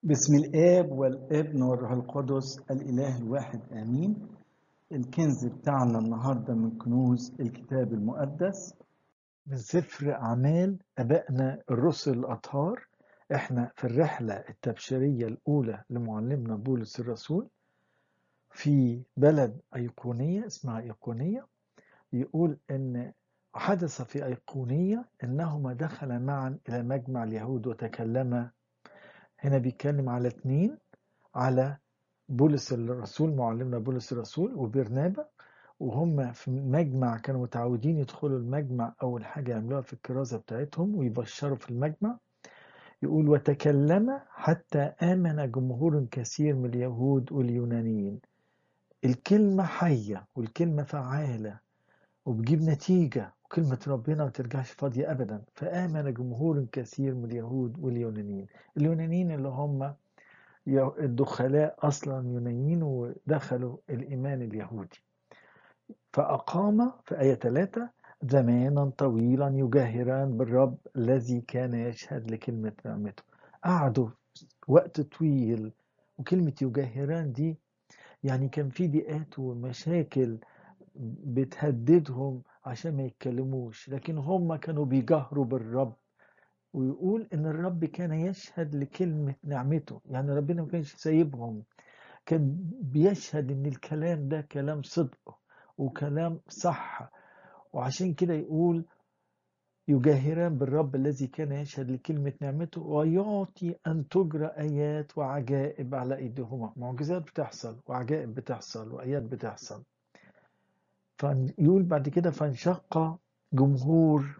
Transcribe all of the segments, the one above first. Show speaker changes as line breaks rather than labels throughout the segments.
بسم الآب والابن والروح القدس الإله الواحد آمين الكنز بتاعنا النهاردة من كنوز الكتاب المقدس من سفر أعمال أبائنا الرسل الأطهار إحنا في الرحلة التبشيرية الأولى لمعلمنا بولس الرسول في بلد أيقونية اسمها أيقونية يقول إن حدث في أيقونية إنهما دخلا معا إلى مجمع اليهود وتكلما هنا بيتكلم على اتنين على بولس الرسول معلمنا بولس الرسول وبرنابا وهم في مجمع كانوا متعودين يدخلوا المجمع أول حاجة يعملوها في الكرازة بتاعتهم ويبشروا في المجمع يقول وتكلم حتى آمن جمهور كثير من اليهود واليونانيين الكلمة حية والكلمة فعالة وبتجيب نتيجة وكلمة ربنا ما ترجعش فاضية أبدا فآمن جمهور كثير من اليهود واليونانيين اليونانيين اللي هم الدخلاء أصلا يونانيين ودخلوا الإيمان اليهودي فأقام في آية 3 زمانا طويلا يجاهران بالرب الذي كان يشهد لكلمة نعمته قعدوا وقت طويل وكلمة يجاهران دي يعني كان في ضيقات ومشاكل بتهددهم عشان ما يتكلموش لكن هم كانوا بيجهروا بالرب ويقول ان الرب كان يشهد لكلمة نعمته يعني ربنا ما كانش سايبهم كان بيشهد ان الكلام ده كلام صدق وكلام صح وعشان كده يقول يجاهران بالرب الذي كان يشهد لكلمة نعمته ويعطي أن تجرى آيات وعجائب على أيديهما معجزات بتحصل وعجائب بتحصل وآيات بتحصل فيقول بعد كده فانشق جمهور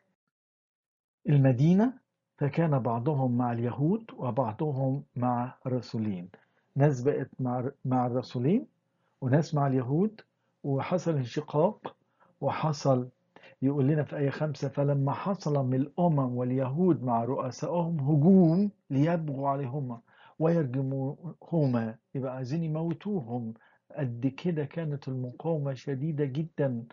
المدينة فكان بعضهم مع اليهود وبعضهم مع الرسولين ناس بقت مع مع الرسولين وناس مع اليهود وحصل انشقاق وحصل يقول لنا في آية خمسة فلما حصل من الأمم واليهود مع رؤسائهم هجوم ليبغوا عليهما ويرجموهما يبقى عايزين يموتوهم قد كده كانت المقاومة شديدة جدا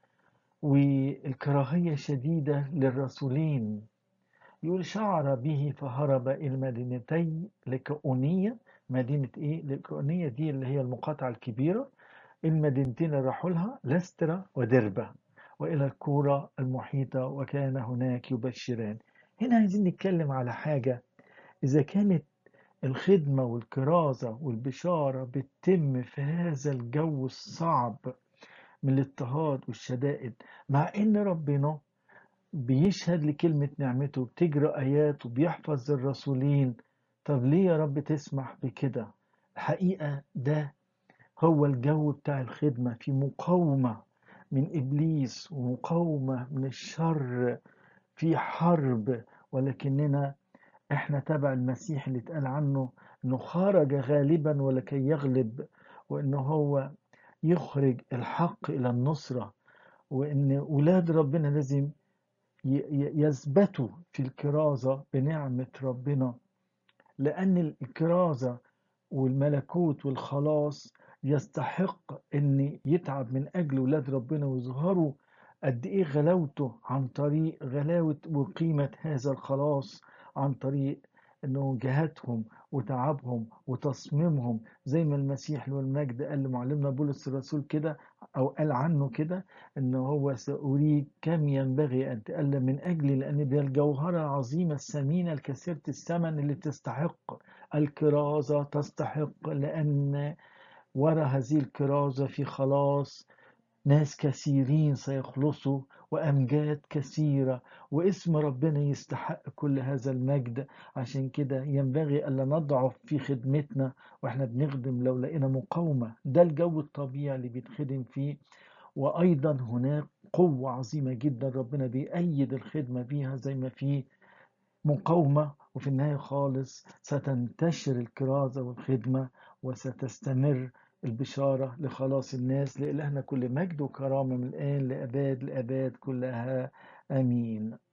والكراهية شديدة للرسولين يقول شعر به فهرب إلى مدينتي لكؤونية مدينة إيه؟ لكؤونية دي اللي هي المقاطعة الكبيرة المدينتين اللي راحوا لها لسترا ودربة وإلى الكورة المحيطة وكان هناك يبشران هنا عايزين نتكلم على حاجة إذا كانت الخدمة والكرازة والبشارة بتتم في هذا الجو الصعب من الاضطهاد والشدائد مع ان ربنا بيشهد لكلمة نعمته بتجرى آيات وبيحفظ الرسولين طب ليه يا رب تسمح بكده الحقيقة ده هو الجو بتاع الخدمة في مقاومة من إبليس ومقاومة من الشر في حرب ولكننا احنا تبع المسيح اللي اتقال عنه انه خرج غالبا ولكي يغلب وانه هو يخرج الحق الى النصرة وان ولاد ربنا لازم يثبتوا في الكرازة بنعمة ربنا لان الكرازة والملكوت والخلاص يستحق ان يتعب من اجل ولاد ربنا ويظهروا قد ايه غلاوته عن طريق غلاوة وقيمة هذا الخلاص عن طريق انه جهادهم وتعبهم وتصميمهم زي ما المسيح له المجد قال لمعلمنا بولس الرسول كده او قال عنه كده انه هو ساريك كم ينبغي ان تألم من اجلي لان دي الجوهره العظيمه الثمينه الكثيره الثمن اللي تستحق الكرازه تستحق لان ورا هذه الكرازه في خلاص ناس كثيرين سيخلصوا وأمجاد كثيرة واسم ربنا يستحق كل هذا المجد عشان كده ينبغي ألا نضعف في خدمتنا وإحنا بنخدم لو لقينا مقاومة ده الجو الطبيعي اللي بيتخدم فيه وأيضا هناك قوة عظيمة جدا ربنا بيأيد الخدمة بيها زي ما في مقاومة وفي النهاية خالص ستنتشر الكرازة والخدمة وستستمر البشارة لخلاص الناس لإلهنا كل مجد وكرامة من الآن لأباد لأباد كلها آمين